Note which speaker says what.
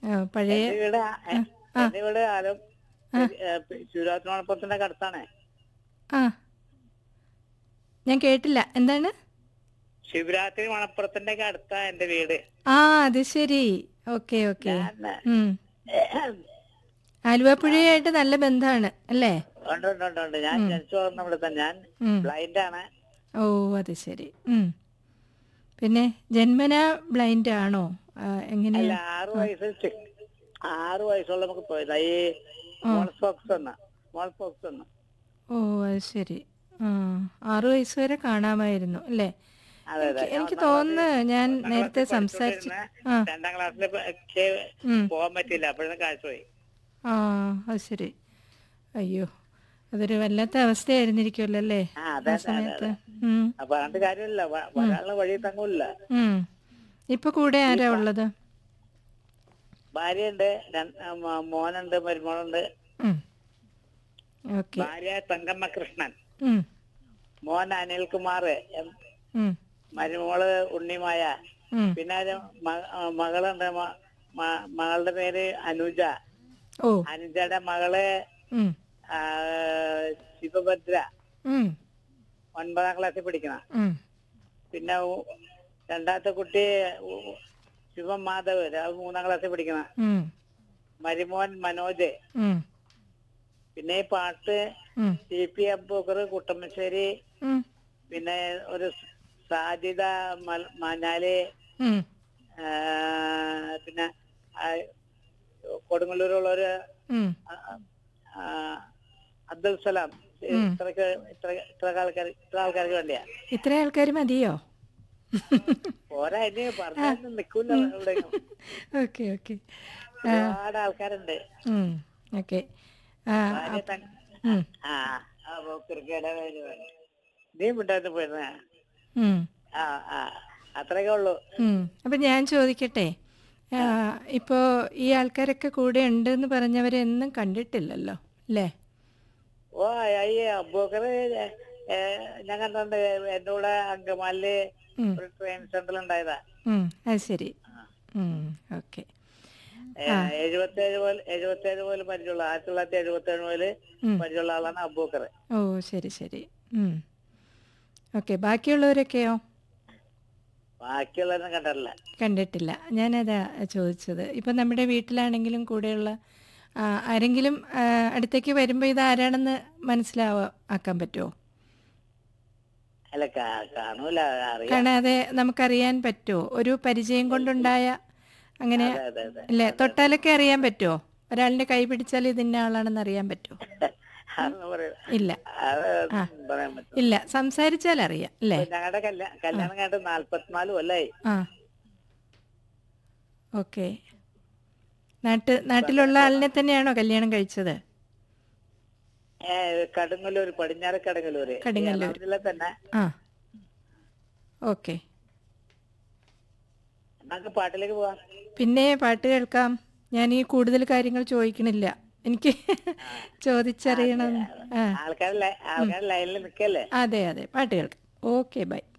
Speaker 1: ആ, പഴയ
Speaker 2: എന്റെ വീട് ആ- എ- എന്റെ വീട് ആലം ശിവരാത്രിമണപ്പത്തിന്റെ അടുത്താണ്
Speaker 1: ആ ഞാൻ കേട്ടില്ല എന്താണ്
Speaker 2: ശിവരാത്രി മണപ്പുറത്തിന്റെ ഒക്കെ അടുത്താ എന്റെ വീട്
Speaker 1: ആ അത് ശരി ഓക്കെ ഓക്കെ
Speaker 2: ഞാൻ
Speaker 1: ഉം ആലുവാപ്പുഴയായിട്ട് നല്ല ബന്ധമാണ് അല്ലേ
Speaker 2: ഉണ്ട് ഉണ്ട് ഉണ്ട് ഉണ്ട് ഞാൻ ജനിച്ചു വളർന്ന ഇവിടെ തന്നെ ഞാൻ
Speaker 1: ഉം.
Speaker 2: ബ്ലൈൻഡ് ആണ്
Speaker 1: ഓ അത് ശരി ഉം. പിന്നെ ജന്മന ബ്ലൈൻഡ് ആണോ ആ,
Speaker 2: അല്ല
Speaker 1: എങ്ങനെയാ
Speaker 2: ആറ് വയസ്സ് ചെ- ആറ് വയസ്സുള്ള നമുക്ക് പോയതാ ഈ മോൾഫോക്സ് എന്ന മോൾഫോക്സ് എന്ന
Speaker 1: ഓ അത് ശരി ആ ആറു വയസ്സ് വരെ കാണാമായിരുന്നു അല്ലേ
Speaker 2: അതെ അതെ
Speaker 1: എനിക്ക് എനിക്ക് തോന്നുന്നു ഞാൻ നേരത്തെ സംസാരിച്ചു ആ
Speaker 2: രണ്ടാം ക്ലാസ്സിൽ ഒക്കെ
Speaker 1: ഉം.
Speaker 2: പോകാൻ പറ്റില്ല അപ്പോഴാണ് കാഴ്ച പോയി
Speaker 1: ആ അത് ശരി അയ്യോ അതൊരു വല്ലാത്ത അവസ്ഥയായിരുന്നിരിക്കുമല്ലോ അല്ലേ
Speaker 2: ആ അതെ
Speaker 1: ആ
Speaker 2: അതെ അതെ
Speaker 1: സമയത്ത്
Speaker 2: അതെ
Speaker 1: ഉം,
Speaker 2: അപ്പൊ പറഞ്ഞിട്ട് കാര്യമില്ല വ- വരാനുള്ള വഴി തങ്ങൂല്ല
Speaker 1: ഉം. ഇപ്പൊ കൂടെ ആരാ ഉള്ളത്
Speaker 2: ഭാര്യയുണ്ട് രണ്ട്- ആ, മോ- മോനുണ്ട് മരുമോളുണ്ട്
Speaker 1: ഉം. ഓക്കെ
Speaker 2: ഭാര്യ തങ്കമ്മ കൃഷ്ണൻ
Speaker 1: ഉം,
Speaker 2: മോൻ അനിൽകുമാർ എം-
Speaker 1: ഉം,
Speaker 2: മരുമോള് ഉണ്ണിമായ
Speaker 1: ഉം.
Speaker 2: പിന്നെ ഒരു മ- ആ, മകളുണ്ട് മ- മ- മകളുടെ പേര് അനുജ
Speaker 1: ഓ
Speaker 2: അനുജയുടെ മകള്
Speaker 1: ഉം,
Speaker 2: ആ, ശിവഭദ്ര
Speaker 1: ഉം,
Speaker 2: ഒൻപതാം ക്ലാസ്സിൽ പഠിക്കണ
Speaker 1: ഉം.
Speaker 2: പിന്നെ ഉ- രണ്ടാമത്തെ കുട്ടി ഉ- ശിവം മാധവ് അത് മൂന്നാം ക്ലാസ്സിൽ പഠിക്കണ
Speaker 1: ഉം,
Speaker 2: മരുമോൻ മനോജ്
Speaker 1: ഉം,
Speaker 2: പിന്നെ ഈ പാട്ട്
Speaker 1: ഉം,
Speaker 2: ടി പി അബൂക്കർ കുട്ടമ്മശ്ശേരി
Speaker 1: ഉം,
Speaker 2: പിന്നെ ഒരു സാധ്യത മൽ- മനാല്
Speaker 1: ഉം.
Speaker 2: ആ, പിന്നെ ആ, കൊടുങ്ങല്ലൂരുള്ളൊരു
Speaker 1: ഉം.
Speaker 2: ആ, ആ, അബ്ദുൽ സലാം ഇത്രക്ക് ഇത്ര ഇത്ര ആൾക്കാർ ഇത്ര ആൾക്കാർക്ക് വേണ്ടിയാ
Speaker 1: ഇത്ര ആൾക്കാർ മതിയോ
Speaker 2: പോരാ ഇനി പറഞ്ഞു നിക്കൂല ഇവിടെ
Speaker 1: ഓക്കെ ഓക്കെ
Speaker 2: ഒരുപാട് ആൾക്കാരുണ്ട്
Speaker 1: ഓക്കെ ആ
Speaker 2: ഭാര്യ തൻ-
Speaker 1: ഉം,
Speaker 2: ആ അപ്പൊ ക്രിക്കറ്റ് വേണം നീ വിട്ടായിട്ട് പോയിരുന്ന
Speaker 1: ഉം,
Speaker 2: ആ ആ അത്രയൊക്കെ ഉള്ളൂ
Speaker 1: ഉം. അപ്പൊ ഞാൻ ചോദിക്കട്ടെ ആ, ഇപ്പോ ഈ ആൾക്കാരൊക്കെ കൂടെ ഉണ്ടെന്ന് പറഞ്ഞവരെന്നും കണ്ടിട്ടില്ലല്ലോ അല്ലേ
Speaker 2: ഓ ഈ അബൂക്കർ ഞാൻ കണ്ടിട്ടുണ്ട് എന്റെ കൂടെ അങ്കമാലില്
Speaker 1: ഉം.
Speaker 2: ഒരു ട്രെയിൻ സെന്ററിൽ ഉണ്ടായതാ
Speaker 1: ഉം, അത് ശരി ഓക്കെ
Speaker 2: എഴുപത്തി ഏഴ് പോലെ എഴുപത്തി ഏഴ് പോലെ പരിചയമുള്ള ആയിരത്തി തൊള്ളായിരത്തി എഴുപത്തി ഏഴ് മുതല്
Speaker 1: ഉം.
Speaker 2: പരിചയമുള്ള ആളാണ് അബൂക്കർ
Speaker 1: ഓ ശരി ശരി ഓക്കെ ബാക്കിയുള്ളവരൊക്കെയോ
Speaker 2: ബാക്കിയുള്ളവരൊന്നും കണ്ടിട്ടില്ല
Speaker 1: കണ്ടിട്ടില്ല ഞാനതാ ചോദിച്ചത് ഇപ്പം നമ്മുടെ വീട്ടിലാണെങ്കിലും കൂടെയുള്ള ആ, ആരെങ്കിലും ആ, അടുത്തേക്ക് വരുമ്പോൾ ഇത് ആരാണെന്ന് മനസ്സിലാവാ ആക്കാൻ പറ്റുമോ
Speaker 2: അല്ല കാ- കാണൂല അറിയാം
Speaker 1: കാണാതെ നമുക്കറിയാൻ പറ്റുമോ ഒരു പരിചയം കൊണ്ടുണ്ടായ അങ്ങനെ
Speaker 2: അതെ അതെ അതെ
Speaker 1: അല്ലേ തൊട്ടാലൊക്കെ അറിയാൻ പറ്റുമോ ഒരാളിന്റെ കൈ പിടിച്ചാൽ ഇതിന്റെ ആളാണെന്ന് അറിയാൻ പറ്റുമോ
Speaker 2: അതൊന്നും പറയൂല
Speaker 1: ഇല്ല
Speaker 2: അത് പറയാൻ പറ്റും
Speaker 1: ഇല്ല സംസാരിച്ചാൽ അറിയാം അല്ലേ
Speaker 2: ഞങ്ങളുടെ കല്യാണം കല്യാണം കഴിഞ്ഞിട്ട് നാല്പത്തിനാല് കൊല്ലായി
Speaker 1: ആ ഓക്കെ നാട്ട് നാട്ടിലുള്ള ആളിനെ തന്നെയാണോ കല്യാണം കഴിച്ചത്
Speaker 2: ഏ കടുങ്ങല്ലൂര് പടിഞ്ഞാറ് കടുങ്ങല്ലൂര്
Speaker 1: കടുങ്ങല്ലൂര്.
Speaker 2: എറണാകുളം ജില്ല തന്നെ
Speaker 1: ആ ഓക്കെ
Speaker 2: നമുക്ക് പാട്ടിലേക്ക് പോവാം
Speaker 1: പിന്നെ പാട്ട് കേൾക്കാം ഞാൻ ഈ കൂടുതൽ കാര്യങ്ങൾ ചോദിക്കണില്ല എനിക്ക് ചോദിച്ചറിയണം ആ
Speaker 2: ആൾക്കാർ ആൾക്കാർ ലൈനിൽ നിൽക്കല്ലേ
Speaker 1: അതെ അതെ പാട്ട് കേൾക്കാം ഓക്കെ ബൈ